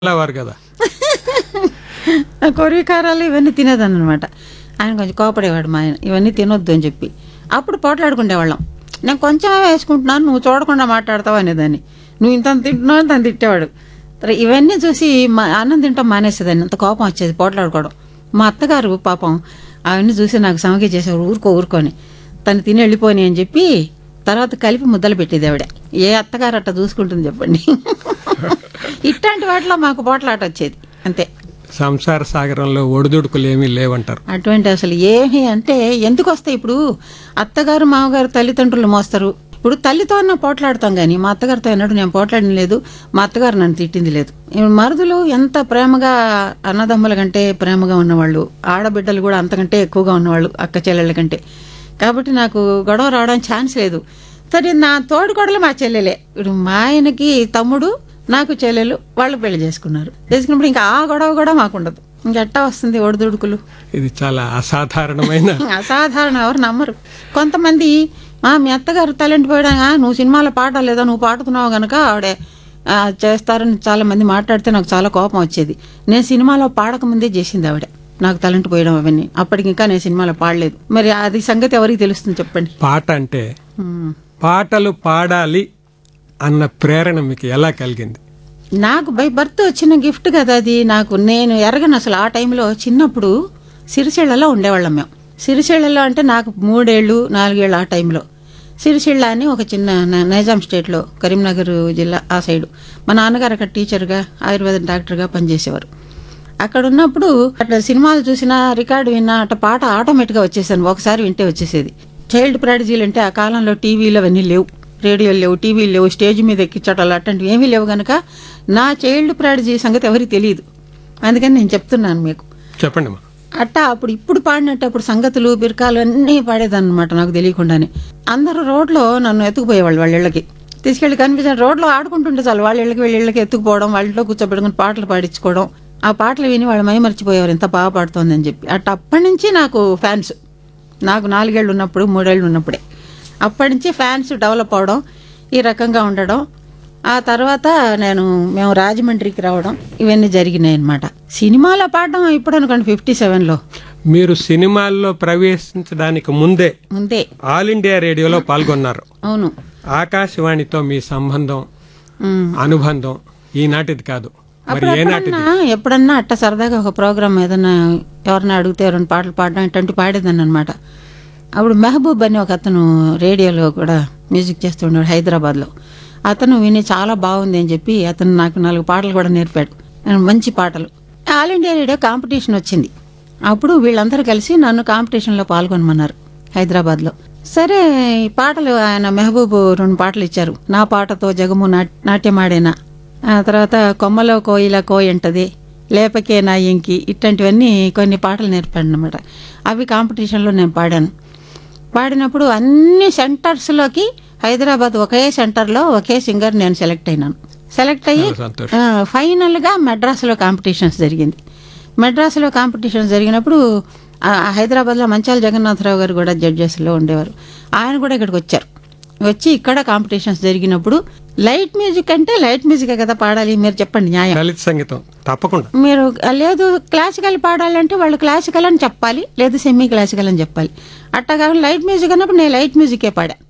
వారు కదా కొరివి కారాలు ఇవన్నీ తినేదాన్ని అనమాట ఆయన కొంచెం కోపడేవాడు మా ఆయన ఇవన్నీ తినొద్దు అని చెప్పి అప్పుడు పోట్లాడుకునేవాళ్ళం నేను కొంచెమే వేసుకుంటున్నాను నువ్వు చూడకుండా మాట్లాడతావు అనేదాన్ని నువ్వు ఇంత తింటున్నావు అని తను తిట్టేవాడు సరే ఇవన్నీ చూసి మా అన్నం తింటాం మానేసేదాన్ని అంత కోపం వచ్చేది పోట్లాడుకోవడం మా అత్తగారు పాపం అవన్నీ చూసి నాకు సమగ్య చేసేవారు ఊరుకో ఊరుకొని తను తిని వెళ్ళిపోని అని చెప్పి తర్వాత కలిపి ముద్దలు పెట్టేది ఆవిడ ఏ అత్తగారు అట్ట చూసుకుంటుంది చెప్పండి ఇట్లాంటి వాటిలో మాకు పోట్లాట వచ్చేది అంతే సంసార సాగరంలో ఒడిదుడుకులు ఏమీ లేవంటారు అటువంటి అసలు ఏమి అంటే ఎందుకు వస్తాయి ఇప్పుడు అత్తగారు మామగారు తల్లిదండ్రులు మోస్తారు ఇప్పుడు తల్లితో అన్న పోట్లాడతాం కానీ మా అత్తగారితో అన్నాడు నేను పోట్లాడిన లేదు మా అత్తగారు నన్ను తిట్టింది లేదు ఇప్పుడు మరుదులు ఎంత ప్రేమగా అన్నదమ్ముల కంటే ప్రేమగా ఉన్నవాళ్ళు ఆడబిడ్డలు కూడా అంతకంటే ఎక్కువగా ఉన్నవాళ్ళు అక్క చెల్లెళ్ళ కంటే కాబట్టి నాకు గొడవ రావడానికి ఛాన్స్ లేదు సరే నా తోడుకోడలు మా చెల్లెలే ఇప్పుడు మా ఆయనకి తమ్ముడు నాకు చెల్లెలు వాళ్ళు పెళ్లి చేసుకున్నారు చేసుకున్నప్పుడు ఇంకా ఆ గొడవ కూడా మాకుండదు ఇంకెట్టా వస్తుంది ఒడిదుడుకులు ఇది చాలా అసాధారణమైన అసాధారణ ఎవరు నమ్మరు కొంతమంది "ఆ, మీ అత్తగారు టాలెంట్ పోయడా నువ్వు సినిమాలో పాట లేదా నువ్వు పాడుతున్నావు గనక ఆవిడే ఆ, చేస్తారని చాలా మంది మాట్లాడితే నాకు చాలా కోపం వచ్చేది నేను సినిమాలో పాడకముందే చేసింది ఆవిడ నాకు టాలెంట్ పోయడం అవన్నీ అప్పటికి ఇంకా నేను సినిమాలో పాడలేదు మరి అది సంగతి ఎవరికి తెలుస్తుంది చెప్పండి పాట అంటే ఉమ్. పాటలు పాడాలి అన్న ప్రేరణ మీకు ఎలా కలిగింది నాకు బై బర్త్ వచ్చిన గిఫ్ట్ కదా అది నాకు నేను ఎరగను అసలు ఆ టైంలో చిన్నప్పుడు సిరిసిళ్ళలో ఉండేవాళ్ళం మేము సిరిసిళ్ళలో అంటే నాకు మూడేళ్ళు నాలుగేళ్ళు ఆ టైంలో సిరిసిళ్ళ అని ఒక చిన్న న- నైజాం స్టేట్లో కరీంనగర్ జిల్లా ఆ సైడు మా నాన్నగారు అక్కడ టీచర్గా ఆయుర్వేద డాక్టర్గా పనిచేసేవారు అక్కడ ఉన్నప్పుడు అట్లా సినిమాలు చూసినా రికార్డు విన్నా అట్లా పాట ఆటోమేటిక్గా వచ్చేసాను ఒకసారి వింటే వచ్చేసేది చైల్డ్ ప్రాడజీలు అంటే ఆ కాలంలో టీవీలు అవన్నీ లేవు రేడియోలు లేవు టీవీలు లేవు స్టేజ్ మీద ఎక్కించటాలు అట్లాంటివి ఏమీ లేవు గనక నా చైల్డ్ ప్రాడజీ సంగతి ఎవరికి తెలియదు అందుకని నేను చెప్తున్నాను మీకు చెప్పండి అమ్మా అట్టా అప్పుడు ఇప్పుడు పాడినట్టు అప్పుడు సంగతులు బిరకాలు అన్నీ పాడేదన్నమాట నాకు తెలియకుండానే అందరూ రోడ్లో నన్ను ఎత్తుకుపోయేవాళ్ళు వాళ్ళ ఇళ్ళకి తీసుకెళ్లి కనిపించిన రోడ్లో ఆడుకుంటుంటే చాలు వాళ్ళ ఇళ్ళకి వీళ్ళ ఇళ్ళకి ఎత్తుకుపోవడం వాళ్ళ ఇంట్లో కూర్చోబెట్టుకుని పాటలు పాడించుకోవడం ఆ పాటలు విని వాళ్ళు మై మర్చిపోయేవారు ఎంత బాగా పాడుతోందని చెప్పి అట్ట అప్పటి నుంచి నాకు ఫ్యాన్స్ నాకు నాలుగేళ్ళు ఉన్నప్పుడు మూడేళ్ళు ఉన్నప్పుడే అప్పటి నుంచి ఫ్యాన్స్ డెవలప్ అవడం ఈ రకంగా ఉండడం ఆ తర్వాత నేను మేము రాజమండ్రికి రావడం ఇవన్నీ జరిగినాయి అనమాట సినిమాలో పాడడం ఇప్పుడు అనుకోండి ఫిఫ్టీ సెవెన్లో మీరు సినిమాల్లో ప్రవేశించడానికి ముందే ముందే ఆల్ ఇండియా రేడియోలో పాల్గొన్నారు అవును ఆకాశవాణితో మీ సంబంధం ఉమ్. అనుబంధం ఈనాటిది కాదు మరి ఏనాటిది ఎప్పుడన్నా ఎప్పుడన్నా అట్ట సరదాగా ఒక ప్రోగ్రామ్ ఏదన్నా ఎవరన్నా అడిగితే రెండు పాటలు పాడడం ఇట్లాంటి పాడేదాన్ని అనమాట అప్పుడు మెహబూబ్ అని ఒక అతను రేడియోలో కూడా మ్యూజిక్ చేస్తుండేవాడు హైదరాబాద్లో అతను విని చాలా బాగుంది అని చెప్పి అతను నాకు నాలుగు పాటలు కూడా నేర్పాడు ఆ, మంచి పాటలు ఆల్ ఇండియా రేడియో కాంపిటీషన్ వచ్చింది అప్పుడు వీళ్ళందరూ కలిసి నన్ను కాంపిటీషన్లో పాల్గొనమన్నారు హైదరాబాద్లో సరే ఈ పాటలు ఆయన మెహబూబ్ రెండు పాటలు ఇచ్చారు నా పాటతో జగము నాట్- నాట్యమాడేనా ఆ తర్వాత కొమ్మలో కోయిల కోయంటది లేపకే నా ఇంకి ఇట్లాంటివన్నీ కొన్ని పాటలు నేర్పాడు అనమాట అవి కాంపిటీషన్లో నేను పాడాను పాడినప్పుడు అన్ని సెంటర్స్లోకి హైదరాబాద్ ఒకే సెంటర్లో ఒకే సింగర్ నేను సెలెక్ట్ అయినాను సెలెక్ట్ అయ్యి చాలా సంతోషం ఆ, ఫైనల్గా మెడ్రాస్లో కాంపిటీషన్స్ జరిగింది మెడ్రాస్లో కాంపిటీషన్స్ జరిగినప్పుడు ఆ, హైదరాబాద్లో మంచాల జగన్నాథరావు గారు కూడా జడ్జెస్లో ఉండేవారు ఆయన కూడా ఇక్కడికి వచ్చారు వచ్చి ఇక్కడ కాంపిటీషన్స్ జరిగినప్పుడు లైట్ మ్యూజిక్ అంటే లైట్ మ్యూజికే కదా పాడాలి మీరు చెప్పండి న్యాయం లలిత సంగీతం తప్పకుండా మీరు లేదు క్లాసికల్ పాడాలంటే వాళ్ళు క్లాసికల్ అని చెప్పాలి లేదు సెమీ క్లాసికల్ అని చెప్పాలి అట్టా కాకుండా లైట్ మ్యూజిక్ అన్నప్పుడు నేను లైట్ మ్యూజికే పాడా